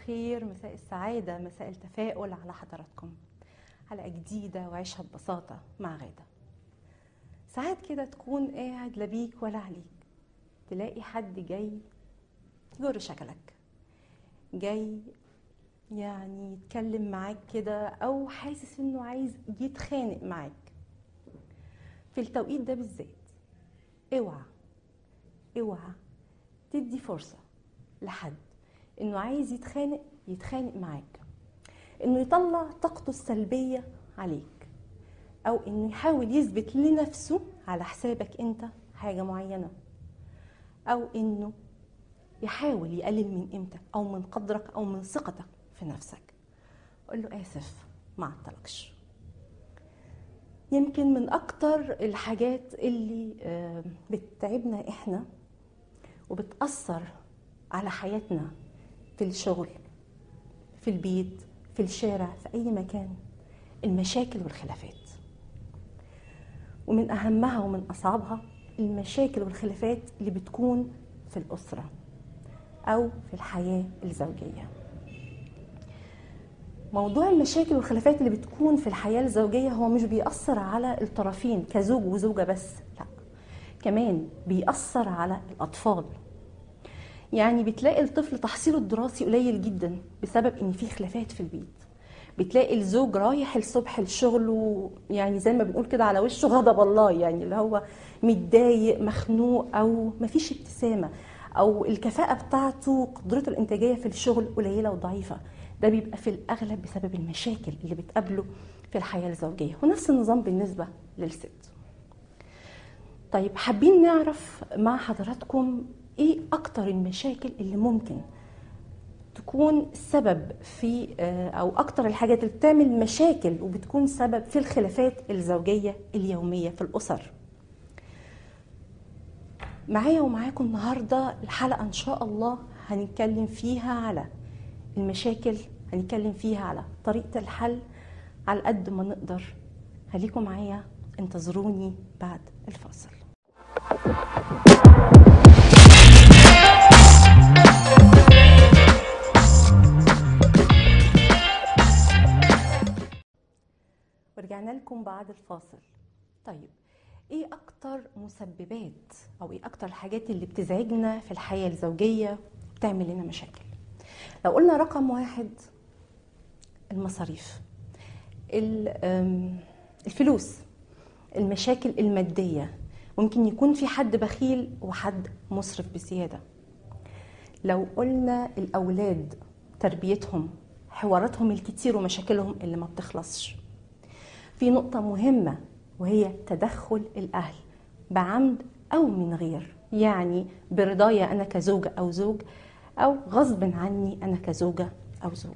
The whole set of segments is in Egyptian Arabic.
الخير مساء السعادة مساء التفاؤل على حضراتكم حلقة جديدة وعيشها ببساطة مع غادة ساعات كده تكون قاعد لا بيك ولا عليك تلاقي حد جاي يجر شكلك جاي يعني يتكلم معاك كده او حاسس انه عايز يتخانق معاك في التوقيت ده بالذات اوعى اوعى تدي فرصة لحد انه عايز يتخانق يتخانق معاك انه يطلع طاقته السلبية عليك او انه يحاول يثبت لنفسه على حسابك انت حاجة معينة او انه يحاول يقلل من قيمتك او من قدرك او من ثقتك في نفسك قول له اسف ما عطلكش يمكن من اكتر الحاجات اللي آه، بتتعبنا احنا وبتاثر على حياتنا في الشغل في البيت في الشارع في اي مكان المشاكل والخلافات ومن اهمها ومن اصعبها المشاكل والخلافات اللي بتكون في الاسره او في الحياه الزوجيه موضوع المشاكل والخلافات اللي بتكون في الحياه الزوجيه هو مش بيأثر على الطرفين كزوج وزوجه بس لا كمان بيأثر على الاطفال يعني بتلاقي الطفل تحصيله الدراسي قليل جدا بسبب ان في خلافات في البيت بتلاقي الزوج رايح الصبح الشغل ويعني زي ما بنقول كده على وشه غضب الله يعني اللي هو متضايق مخنوق او مفيش ابتسامه او الكفاءه بتاعته قدرته الانتاجيه في الشغل قليله وضعيفه ده بيبقى في الاغلب بسبب المشاكل اللي بتقابله في الحياه الزوجيه ونفس النظام بالنسبه للست طيب حابين نعرف مع حضراتكم ايه اكتر المشاكل اللي ممكن تكون سبب في آه، او اكتر الحاجات اللي بتعمل مشاكل وبتكون سبب في الخلافات الزوجيه اليوميه في الاسر معايا ومعاكم النهارده الحلقه ان شاء الله هنتكلم فيها على المشاكل هنتكلم فيها على طريقه الحل على قد ما نقدر خليكم معايا انتظروني بعد الفاصل ورجعنا لكم بعد الفاصل طيب ايه اكتر مسببات او ايه اكتر الحاجات اللي بتزعجنا في الحياة الزوجية بتعمل لنا مشاكل لو قلنا رقم واحد المصاريف ال- أم، الفلوس المشاكل المادية ممكن يكون في حد بخيل وحد مسرف بزيادة لو قلنا الأولاد تربيتهم حواراتهم الكتير ومشاكلهم اللي ما بتخلصش في نقطة مهمة وهي تدخل الأهل بعمد أو من غير يعني برضايا أنا كزوجة أو زوج أو غصب عني أنا كزوجة أو زوج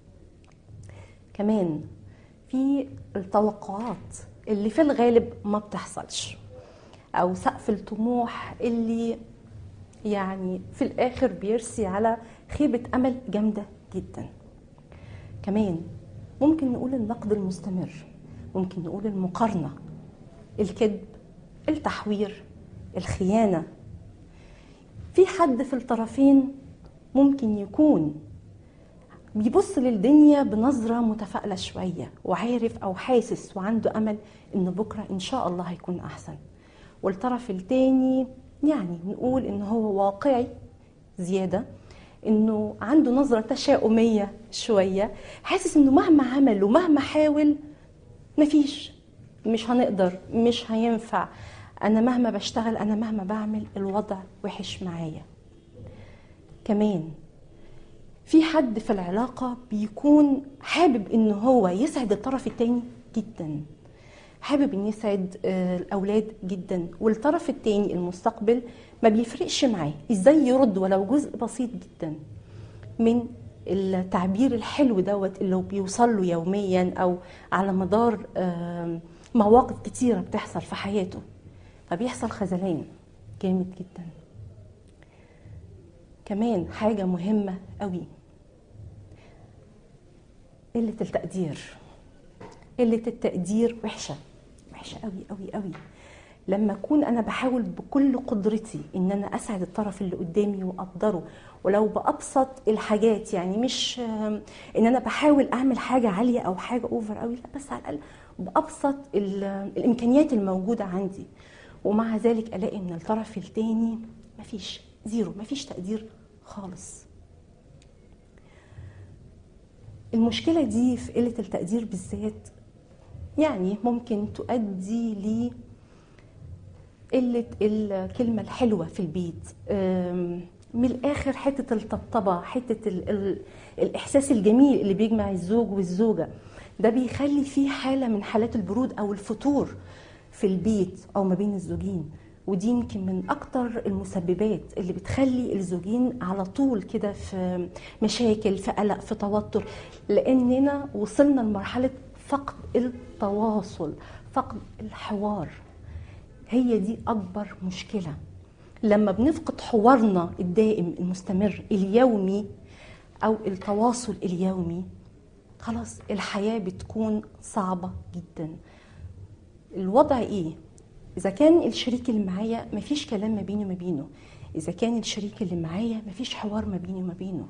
كمان في التوقعات اللي في الغالب ما بتحصلش أو سقف الطموح اللي يعني في الآخر بيرسي على خيبة أمل جامدة جداً كمان ممكن نقول النقد المستمر ممكن نقول المقارنة الكذب التحوير الخيانة في حد في الطرفين ممكن يكون بيبص للدنيا بنظرة متفائلة شوية وعارف أو حاسس وعنده أمل إن بكرة إن شاء الله هيكون أحسن والطرف التاني يعني نقول إن هو واقعي زيادة إنه عنده نظرة تشاؤمية شوية حاسس إنه مهما عمل ومهما حاول مفيش مش هنقدر مش هينفع أنا مهما بشتغل أنا مهما بعمل الوضع وحش معايا كمان في حد في العلاقة بيكون حابب ان هو يسعد الطرف التاني جدا حابب ان يسعد آه، الاولاد جدا والطرف التاني المستقبل ما بيفرقش معاه ازاي يرد ولو جزء بسيط جدا من التعبير الحلو دوت اللي هو بيوصل له يوميا او على مدار آم، مواقف كتيرة بتحصل في حياته فبيحصل خذلان جامد جدا كمان حاجة مهمة قوي قلة التقدير قلة التقدير وحشة وحشة قوي قوي قوي لما اكون انا بحاول بكل قدرتي ان انا اسعد الطرف اللي قدامي واقدره ولو بابسط الحاجات يعني مش آم، ان انا بحاول اعمل حاجه عاليه او حاجه اوفر قوي لا بس على الاقل بابسط ال- الامكانيات الموجوده عندي ومع ذلك الاقي ان الطرف التاني مفيش زيرو مفيش تقدير خالص المشكله دي في قله التقدير بالذات يعني ممكن تؤدي ل قلة الكلمة الحلوة في البيت أم، من الآخر حتة الطبطبة حتة ال ال الإحساس الجميل اللي بيجمع الزوج والزوجة ده بيخلي فيه حالة من حالات البرود أو الفتور في البيت أو ما بين الزوجين ودي يمكن من أكتر المسببات اللي بتخلي الزوجين على طول كده في مشاكل في قلق في توتر لأننا وصلنا لمرحلة فقد التواصل فقد الحوار هي دي أكبر مشكلة لما بنفقد حوارنا الدائم المستمر اليومي أو التواصل اليومي خلاص الحياة بتكون صعبة جدا الوضع إيه؟ إذا كان الشريك اللي معايا مفيش كلام ما بيني وما بينه إذا كان الشريك اللي معايا مفيش حوار ما بيني وما بينه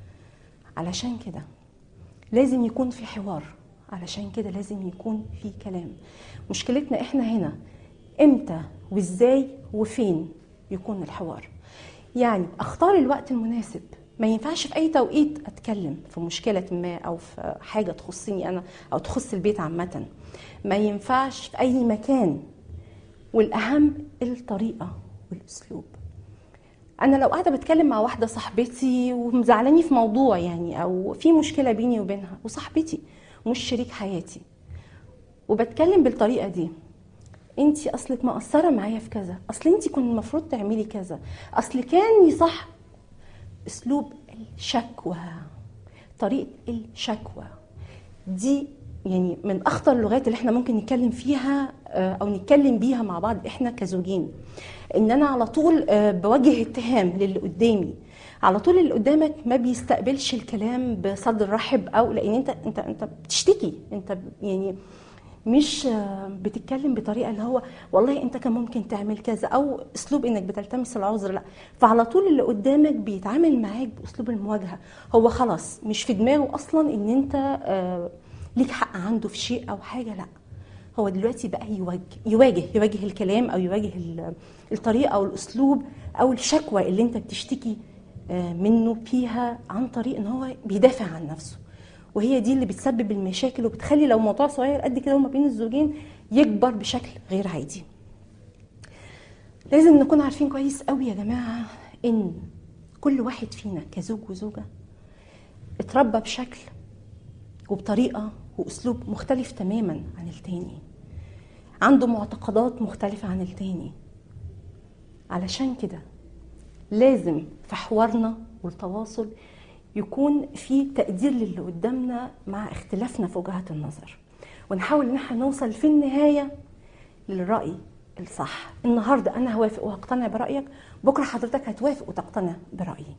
علشان كده لازم يكون في حوار علشان كده لازم يكون في كلام مشكلتنا احنا هنا امتى وازاي وفين يكون الحوار يعني اختار الوقت المناسب ما ينفعش في اي توقيت اتكلم في مشكله ما او في حاجه تخصني انا او تخص البيت عامه ما ينفعش في اي مكان والاهم الطريقه والاسلوب انا لو قاعده بتكلم مع واحده صاحبتي ومزعلاني في موضوع يعني او في مشكله بيني وبينها وصاحبتي مش شريك حياتي وبتكلم بالطريقه دي انت اصلك مقصره معايا في كذا اصل انت كنت المفروض تعملي كذا اصل كان يصح اسلوب الشكوى طريقه الشكوى دي يعني من اخطر اللغات اللي احنا ممكن نتكلم فيها آه، او نتكلم بيها مع بعض احنا كزوجين ان انا على طول آه، بوجه اتهام للي قدامي على طول اللي قدامك ما بيستقبلش الكلام بصدر رحب او لان انت انت انت بتشتكي انت يعني مش آه، بتتكلم بطريقه اللي هو والله انت كان ممكن تعمل كذا او اسلوب انك بتلتمس العذر لا فعلى طول اللي قدامك بيتعامل معاك باسلوب المواجهه هو خلاص مش في دماغه اصلا ان انت آه، ليك حق عنده في شيء او حاجه لا هو دلوقتي بقى يواجه يواجه يواجه الكلام او يواجه ال- الطريقه او الاسلوب او الشكوى اللي انت بتشتكي آه، منه فيها عن طريق ان هو بيدافع عن نفسه وهي دي اللي بتسبب المشاكل وبتخلي لو موضوع صغير قد كده وما بين الزوجين يكبر بشكل غير عادي لازم نكون عارفين كويس قوي يا جماعه ان كل واحد فينا كزوج وزوجه اتربى بشكل وبطريقه واسلوب مختلف تماما عن التاني عنده معتقدات مختلفه عن التاني علشان كده لازم في حوارنا والتواصل يكون في تقدير للي قدامنا مع اختلافنا في وجهات النظر ونحاول ان احنا نوصل في النهايه للراي الصح النهارده انا هوافق وهقتنع برايك بكره حضرتك هتوافق وتقتنع برايي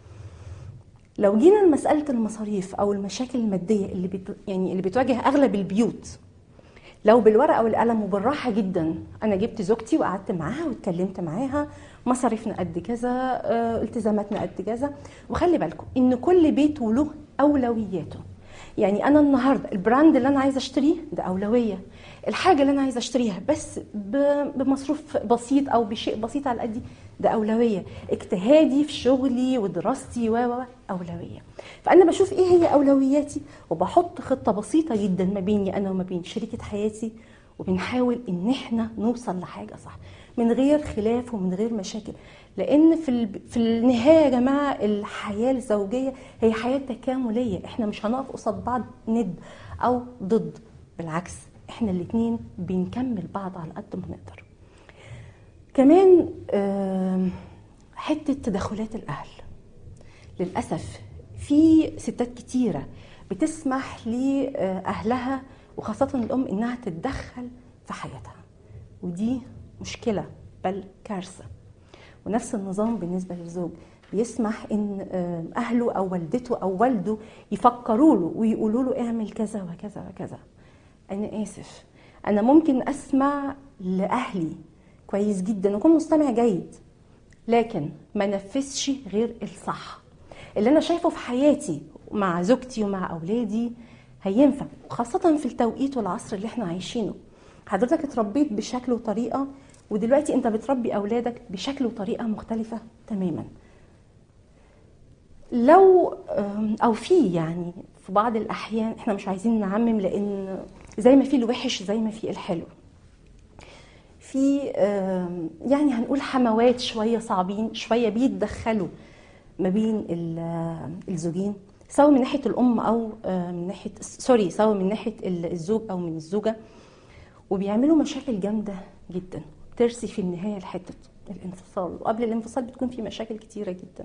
لو جينا لمساله المصاريف او المشاكل الماديه اللي بت... يعني اللي بتواجه اغلب البيوت لو بالورقه والقلم وبالراحه جدا انا جبت زوجتي وقعدت معاها واتكلمت معاها مصاريفنا قد كذا آه، التزاماتنا قد كذا وخلي بالكم ان كل بيت وله اولوياته يعني انا النهارده البراند اللي انا عايزه اشتريه ده اولويه الحاجه اللي انا عايزه اشتريها بس ب- بمصروف بسيط او بشيء بسيط على قدي ده اولويه اجتهادي في شغلي ودراستي و و- اولويه فانا بشوف ايه هي اولوياتي وبحط خطه بسيطه جدا ما بيني انا وما بين شريكه حياتي وبنحاول ان احنا نوصل لحاجه صح من غير خلاف ومن غير مشاكل لان في ال- في النهايه يا جماعه الحياه الزوجيه هي حياه تكامليه احنا مش هنقف قصاد بعض ند او ضد بالعكس احنا الاتنين بنكمل بعض على قد ما نقدر كمان آم، حته تدخلات الاهل للاسف في ستات كتيره بتسمح لاهلها وخاصه الام انها تتدخل في حياتها ودي مشكله بل كارثه ونفس النظام بالنسبه للزوج بيسمح ان آم، اهله او والدته او والده يفكروا له ويقولوا له اعمل كذا وكذا وكذا انا اسف انا ممكن اسمع لاهلي كويس جدا ويكون مستمع جيد لكن ما نفذش غير الصح اللي انا شايفه في حياتي مع زوجتي ومع اولادي هينفع خاصة في التوقيت والعصر اللي احنا عايشينه حضرتك اتربيت بشكل وطريقة ودلوقتي انت بتربي اولادك بشكل وطريقة مختلفة تماما لو او في يعني في بعض الاحيان احنا مش عايزين نعمم لان زي ما في الوحش زي ما في الحلو في يعني هنقول حموات شويه صعبين شويه بيتدخلوا ما بين الزوجين سواء من ناحيه الام او من ناحيه سوري سواء من ناحيه الزوج او من الزوجه وبيعملوا مشاكل جامده جدا ترسي في النهايه لحته الانفصال وقبل الانفصال بتكون في مشاكل كتيره جدا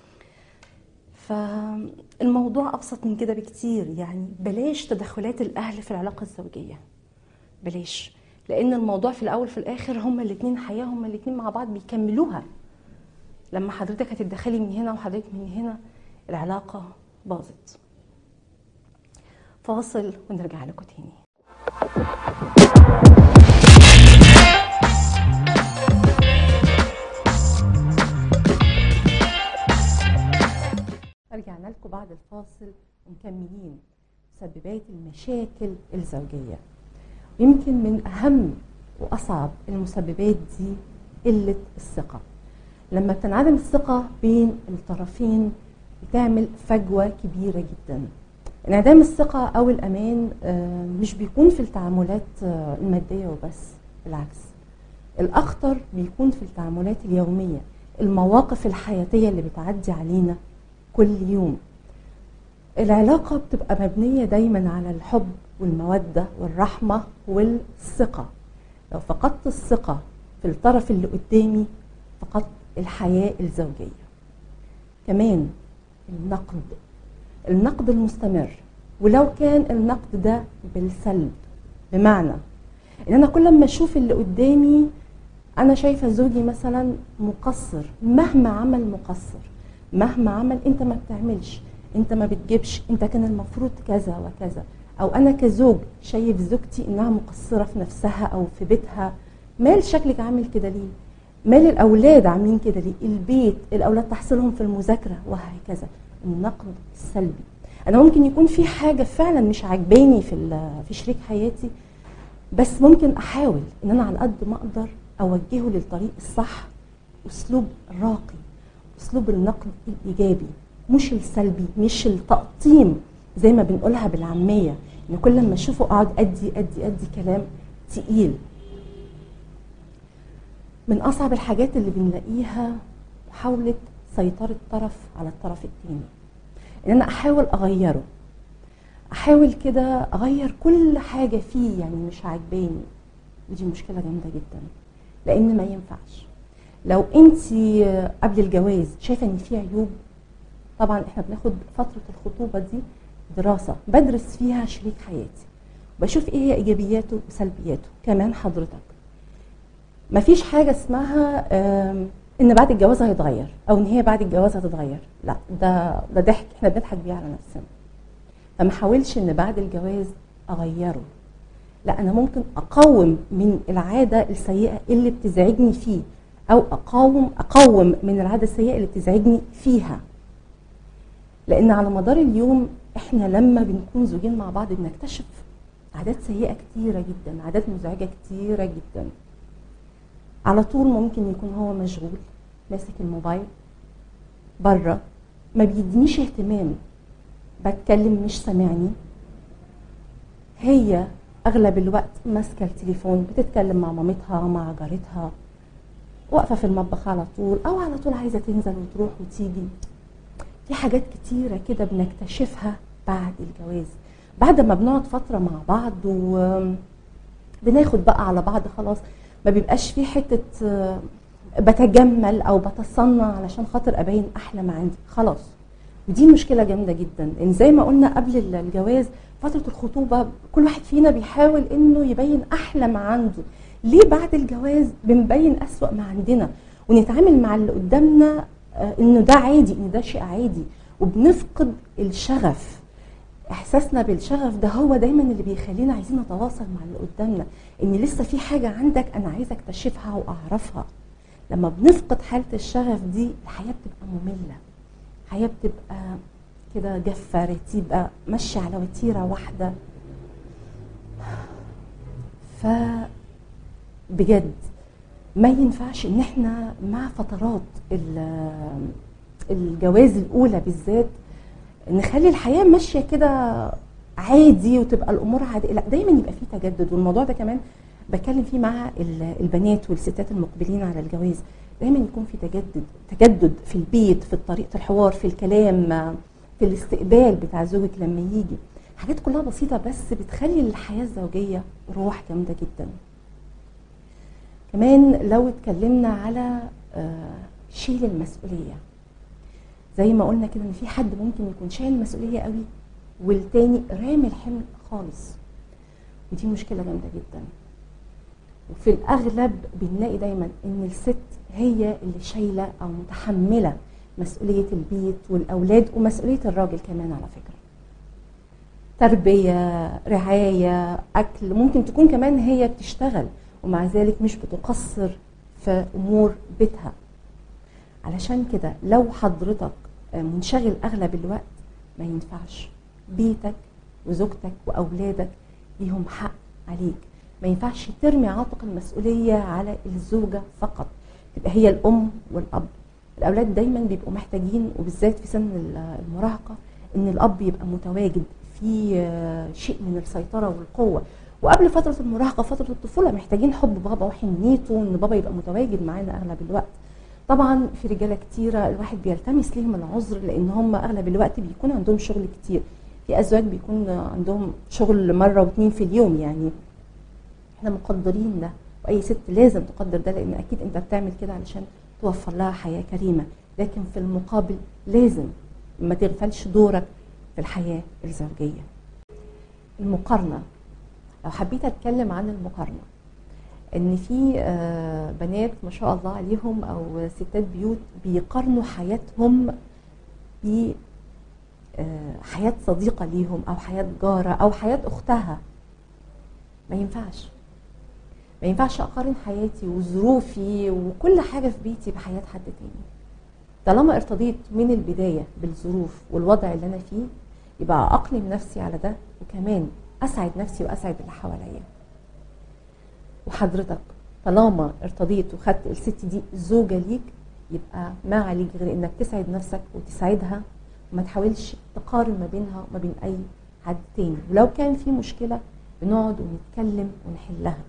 فالموضوع ابسط من كده بكتير يعني بلاش تدخلات الاهل في العلاقه الزوجيه بلاش لان الموضوع في الاول في الاخر هما الاثنين حياه هما الاثنين مع بعض بيكملوها لما حضرتك هتتدخلي من هنا وحضرتك من هنا العلاقه باظت فاصل ونرجع لكم تاني رجعنا لكم بعد الفاصل ومكملين مسببات المشاكل الزوجيه يمكن من اهم واصعب المسببات دي قله الثقه لما بتنعدم الثقه بين الطرفين بتعمل فجوه كبيره جدا انعدام الثقه او الامان مش بيكون في التعاملات الماديه وبس بالعكس الاخطر بيكون في التعاملات اليوميه المواقف الحياتيه اللي بتعدي علينا كل يوم العلاقه بتبقى مبنيه دايما على الحب والموده والرحمه والثقه لو فقدت الثقه في الطرف اللي قدامي فقدت الحياه الزوجيه كمان النقد النقد المستمر ولو كان النقد ده بالسلب بمعنى ان انا كل ما اشوف اللي قدامي انا شايفه زوجي مثلا مقصر مهما عمل مقصر مهما عمل انت ما بتعملش انت ما بتجيبش انت كان المفروض كذا وكذا او انا كزوج شايف زوجتي انها مقصره في نفسها او في بيتها مال شكلك عامل كده ليه مال الاولاد عاملين كده ليه البيت الاولاد تحصيلهم في المذاكره وهكذا النقد السلبي انا ممكن يكون في حاجه فعلا مش عاجباني في في شريك حياتي بس ممكن احاول ان انا على قد ما اقدر اوجهه للطريق الصح اسلوب راقي اسلوب النقد الايجابي مش السلبي مش التقطيم زي ما بنقولها بالعاميه ان كل ما اشوفه اقعد ادي ادي ادي كلام تقيل من اصعب الحاجات اللي بنلاقيها محاوله سيطره طرف على الطرف الثاني ان انا احاول اغيره احاول كده اغير كل حاجه فيه يعني مش عاجباني ودي مشكله جامده جدا لان ما ينفعش لو انت قبل الجواز شايفه ان في عيوب طبعا احنا بناخد فتره الخطوبه دي دراسه بدرس فيها شريك حياتي بشوف ايه هي ايجابياته وسلبياته كمان حضرتك مفيش حاجه اسمها ان بعد الجواز هيتغير او ان هي بعد الجواز هتتغير لا ده ده ضحك احنا بنضحك بيه على نفسنا فما حاولش ان بعد الجواز اغيره لا انا ممكن اقاوم من العاده السيئه اللي بتزعجني فيه او اقاوم اقاوم من العاده السيئه اللي بتزعجني فيها لان على مدار اليوم احنا لما بنكون زوجين مع بعض بنكتشف عادات سيئه كتيره جدا عادات مزعجه كتيره جدا على طول ممكن يكون هو مشغول ماسك الموبايل بره ما بيدينيش اهتمام بتكلم مش سامعني هي اغلب الوقت ماسكه التليفون بتتكلم مع مامتها مع جارتها واقفه في المطبخ على طول او على طول عايزه تنزل وتروح وتيجي في حاجات كتيره كده بنكتشفها بعد الجواز بعد ما بنقعد فتره مع بعض وبناخد بقى على بعض خلاص ما بيبقاش في حته بتجمل او بتصنع علشان خاطر ابين احلى ما عندي خلاص ودي مشكله جامده جدا لان زي ما قلنا قبل الجواز فتره الخطوبه كل واحد فينا بيحاول انه يبين احلى ما عنده ليه بعد الجواز بنبين اسوا ما عندنا ونتعامل مع اللي قدامنا انه ده عادي ان ده شيء عادي وبنفقد الشغف احساسنا بالشغف ده هو دايما اللي بيخلينا عايزين نتواصل مع اللي قدامنا ان لسه في حاجه عندك انا عايزه اكتشفها واعرفها لما بنفقد حاله الشغف دي الحياه بتبقى ممله الحياه بتبقى كده جافه رتيبه ماشيه على وتيره واحده ف بجد ما ينفعش ان احنا مع فترات ال- الجواز الاولى بالذات نخلي الحياه ماشيه كده عادي وتبقى الامور عادي لا دايما يبقى في تجدد والموضوع ده كمان بتكلم فيه مع ال- البنات والستات المقبلين على الجواز دايما يكون في تجدد تجدد في البيت في طريقه الحوار في الكلام في الاستقبال بتاع زوجك لما يجي حاجات كلها بسيطه بس بتخلي الحياه الزوجيه روح جامده جدا كمان لو اتكلمنا على آه، شيل المسؤوليه زي ما قلنا كده ان في حد ممكن يكون شايل المسؤوليه قوي والتاني رامي الحمل خالص ودي مشكله جامده جدا وفي الاغلب بنلاقي دايما ان الست هي اللي شايله او متحمله مسؤوليه البيت والاولاد ومسؤوليه الراجل كمان على فكره تربيه رعايه اكل ممكن تكون كمان هي بتشتغل ومع ذلك مش بتقصر في امور بيتها علشان كده لو حضرتك منشغل اغلب الوقت ما ينفعش بيتك وزوجتك واولادك ليهم حق عليك ما ينفعش ترمي عاتق المسؤوليه على الزوجه فقط تبقى هي الام والاب الاولاد دايما بيبقوا محتاجين وبالذات في سن المراهقه ان الاب يبقى متواجد في شيء من السيطره والقوه وقبل فتره المراهقه فتره الطفوله محتاجين حب بابا وحنيته ان بابا يبقى متواجد معانا اغلب الوقت طبعا في رجاله كتيره الواحد بيلتمس ليهم العذر لان هم اغلب الوقت بيكون عندهم شغل كتير في ازواج بيكون عندهم شغل مره واتنين في اليوم يعني احنا مقدرين ده واي ست لازم تقدر ده لان اكيد انت بتعمل كده علشان توفر لها حياه كريمه لكن في المقابل لازم ما تغفلش دورك في الحياه الزوجيه المقارنه لو حبيت اتكلم عن المقارنه ان في بنات ما شاء الله عليهم او ستات بيوت بيقارنوا حياتهم ب حياه صديقه ليهم او حياه جاره او حياه اختها ما ينفعش ما ينفعش اقارن حياتي وظروفي وكل حاجه في بيتي بحياه حد تاني طالما ارتضيت من البدايه بالظروف والوضع اللي انا فيه يبقى اقلم نفسي على ده وكمان اسعد نفسي واسعد اللي حواليا وحضرتك طالما ارتضيت وخدت الست دي زوجه ليك يبقى ما عليك غير انك تسعد نفسك وتسعدها وما تحاولش تقارن ما بينها وما بين اي حد تاني ولو كان في مشكله بنقعد ونتكلم ونحلها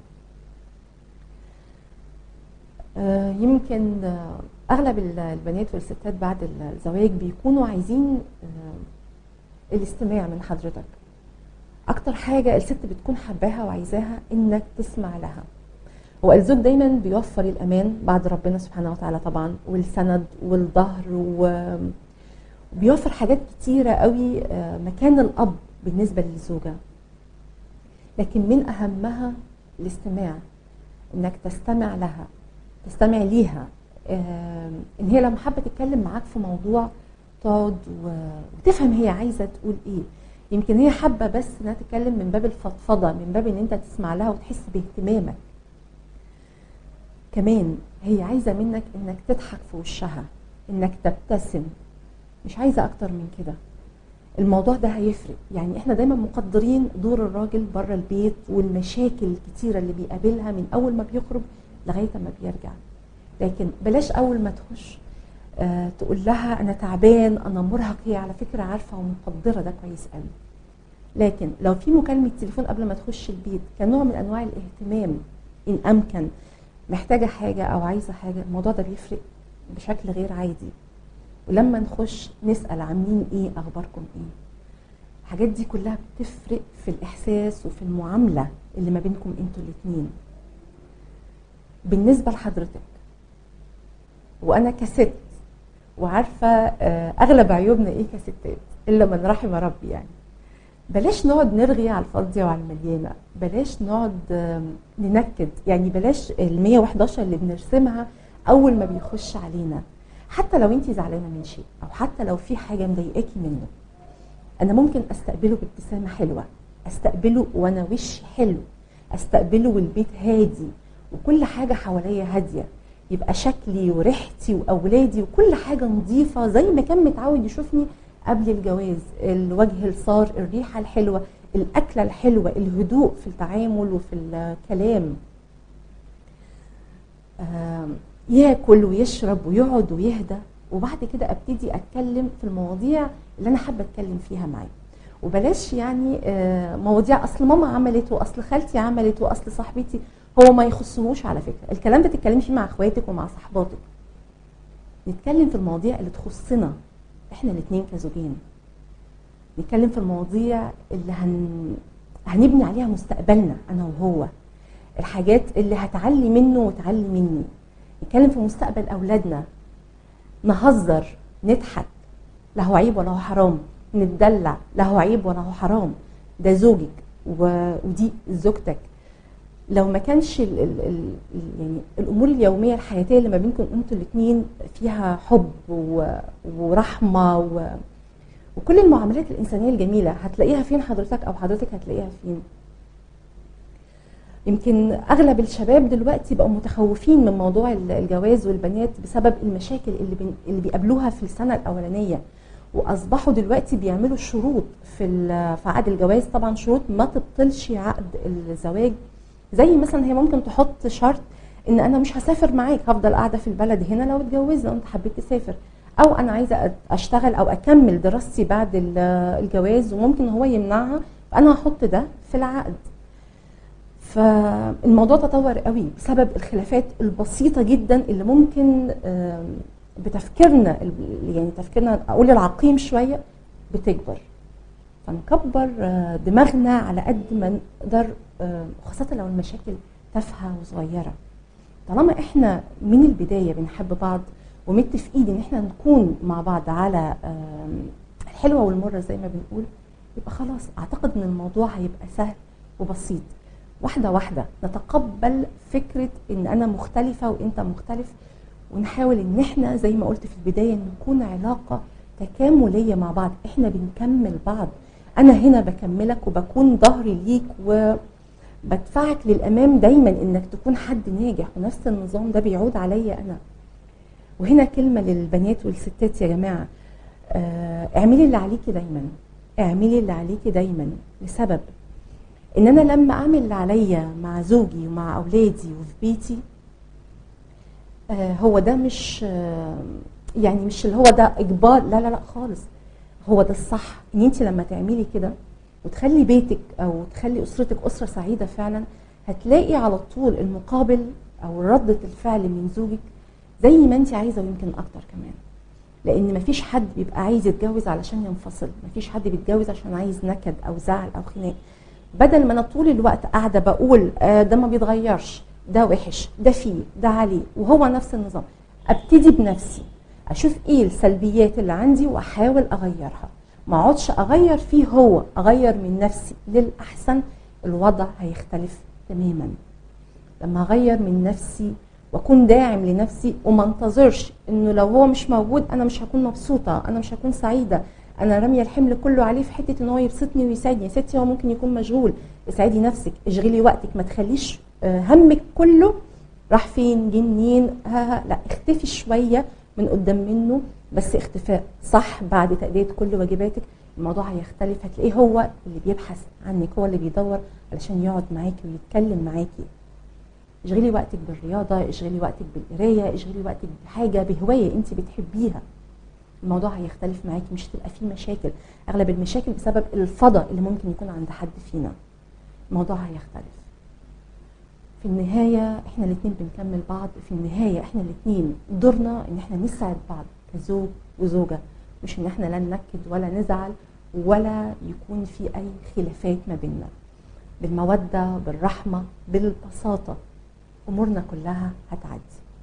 آه يمكن آه اغلب البنات والستات بعد الزواج بيكونوا عايزين آه الاستماع من حضرتك اكتر حاجه الست بتكون حباها وعايزاها انك تسمع لها هو الزوج دايما بيوفر الامان بعد ربنا سبحانه وتعالى طبعا والسند والظهر وبيوفر حاجات كتيره قوي مكان الاب بالنسبه للزوجه لكن من اهمها الاستماع انك تستمع لها تستمع ليها ان هي لما حابه تتكلم معاك في موضوع تقعد وتفهم هي عايزه تقول ايه يمكن هي حابه بس انها تتكلم من باب الفضفضه من باب ان انت تسمع لها وتحس باهتمامك كمان هي عايزه منك انك تضحك في وشها انك تبتسم مش عايزه اكتر من كده الموضوع ده هيفرق يعني احنا دايما مقدرين دور الراجل بره البيت والمشاكل الكتيره اللي بيقابلها من اول ما بيخرج لغايه ما بيرجع لكن بلاش اول ما تخش آه تقول لها انا تعبان انا مرهق هي على فكره عارفه ومقدره ده كويس قوي لكن لو في مكالمه تليفون قبل ما تخش البيت كنوع من انواع الاهتمام ان امكن محتاجه حاجه او عايزه حاجه الموضوع ده بيفرق بشكل غير عادي ولما نخش نسال عاملين ايه اخباركم ايه الحاجات دي كلها بتفرق في الاحساس وفي المعامله اللي ما بينكم انتوا الاثنين بالنسبه لحضرتك وانا كست وعارفه اغلب عيوبنا ايه كستات الا من رحم ربي يعني بلاش نقعد نرغي على الفاضيه وعلى المليانه بلاش نقعد ننكد يعني بلاش ال 111 اللي بنرسمها اول ما بيخش علينا حتى لو انت زعلانه من شيء او حتى لو في حاجه مضايقاكي منه انا ممكن استقبله بابتسامه حلوه استقبله وانا وشي حلو استقبله والبيت هادي وكل حاجه حواليا هاديه يبقى شكلي وريحتي واولادي وكل حاجه نظيفه زي ما كان متعود يشوفني قبل الجواز الوجه الصار الريحه الحلوه الاكله الحلوه الهدوء في التعامل وفي الكلام آم، ياكل ويشرب ويقعد ويهدى وبعد كده ابتدي اتكلم في المواضيع اللي انا حابه اتكلم فيها معاه وبلاش يعني آه، مواضيع اصل ماما عملت واصل خالتي عملت واصل صاحبتي هو ما يخصهوش على فكره الكلام ده تتكلمي فيه مع اخواتك ومع صحباتك نتكلم في المواضيع اللي تخصنا احنا الاثنين كزوجين نتكلم في المواضيع اللي هن... هنبني عليها مستقبلنا انا وهو الحاجات اللي هتعلي منه وتعلي مني نتكلم في مستقبل اولادنا نهزر نضحك لا هو عيب ولا هو حرام نتدلع لا هو عيب ولا هو حرام ده زوجك و... ودي زوجتك لو ما كانش ال ال ال يعني الامور اليوميه الحياتيه اللي ما بينكم انتوا الاثنين فيها حب و... ورحمه و... وكل المعاملات الانسانيه الجميله هتلاقيها فين حضرتك او حضرتك هتلاقيها فين يمكن اغلب الشباب دلوقتي بقوا متخوفين من موضوع ال- الجواز والبنات بسبب المشاكل اللي بين اللي بيقابلوها في السنه الاولانيه واصبحوا دلوقتي بيعملوا شروط في ال- في عقد الجواز طبعا شروط ما تبطلش عقد الزواج زي مثلا هي ممكن تحط شرط ان انا مش هسافر معاك هفضل قاعده في البلد هنا لو اتجوزنا وانت حبيت تسافر او انا عايزه أت- اشتغل او اكمل دراستي بعد ال- الجواز وممكن هو يمنعها فانا هحط ده في العقد فالموضوع تطور قوي بسبب الخلافات البسيطه جدا اللي ممكن آم، بتفكيرنا ال- يعني تفكيرنا اقول العقيم شويه بتكبر فنكبر آه، دماغنا على قد ما نقدر آه، خاصه لو المشاكل تافهه وصغيره طالما احنا من البدايه بنحب بعض ومتفقين ان احنا نكون مع بعض على آم، الحلوه والمره زي ما بنقول يبقى خلاص اعتقد ان الموضوع هيبقى سهل وبسيط واحده واحده نتقبل فكره ان انا مختلفه وانت مختلف ونحاول ان احنا زي ما قلت في البدايه نكون علاقه تكامليه مع بعض احنا بنكمل بعض انا هنا بكملك وبكون ظهري ليك وبدفعك للامام دايما انك تكون حد ناجح ونفس النظام ده بيعود عليا انا وهنا كلمه للبنات والستات يا جماعه آه، اعملي اللي عليكي دايما اعملي اللي عليكي دايما لسبب ان انا لما اعمل اللي عليا مع زوجي ومع اولادي وفي بيتي آه، هو ده مش آه، يعني مش اللي هو ده اجبار لا لا لا خالص هو ده الصح ان انت لما تعملي كده وتخلي بيتك او تخلي اسرتك اسره سعيده فعلا هتلاقي على طول المقابل او ردة الفعل من زوجك زي ما انت عايزه ويمكن اكتر كمان لان مفيش حد بيبقى عايز يتجوز علشان ينفصل مفيش حد بيتجوز عشان عايز نكد او زعل او خناق بدل ما انا طول الوقت قاعده بقول آه ده ما بيتغيرش ده وحش ده فيه ده عليه وهو نفس النظام ابتدي بنفسي اشوف ايه السلبيات اللي عندي واحاول اغيرها ما اقعدش اغير فيه هو اغير من نفسي للاحسن الوضع هيختلف تماما لما اغير من نفسي واكون داعم لنفسي وما انتظرش انه لو هو مش موجود انا مش هكون مبسوطه انا مش هكون سعيده انا راميه الحمل كله عليه في حته ان هو يبسطني ويساعدني يا ستي هو ممكن يكون مشغول اسعدي نفسك اشغلي وقتك ما تخليش آه، همك كله راح فين جه منين ها ها لا اختفي شويه من قدام منه بس اختفاء صح بعد تأدية كل واجباتك الموضوع هيختلف هتلاقيه هو اللي بيبحث عنك هو اللي بيدور علشان يقعد معاكي ويتكلم معاكي اشغلي وقتك بالرياضه اشغلي وقتك بالقرايه اشغلي وقتك بحاجه بهوايه انت بتحبيها الموضوع هيختلف معاكي مش هتبقى فيه مشاكل اغلب المشاكل بسبب الفضا اللي ممكن يكون عند حد فينا الموضوع هيختلف في النهاية احنا الاتنين بنكمل بعض في النهاية احنا الاتنين دورنا ان احنا نسعد بعض كزوج وزوجة مش ان احنا لا ننكد ولا نزعل ولا يكون في اي خلافات ما بيننا بالمودة بالرحمة بالبساطة امورنا كلها هتعدي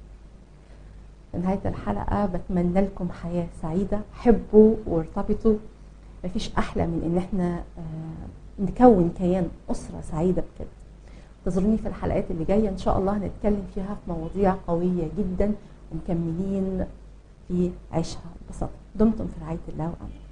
في نهاية الحلقة بتمنى لكم حياة سعيدة حبوا وارتبطوا مفيش أحلى من إن احنا آه، نكون كيان أسرة سعيدة بكده انتظروني في الحلقات اللي جاية إن شاء الله هنتكلم فيها في مواضيع قوية جدا ومكملين في عيشها ببساطة دمتم في رعاية الله وأمنه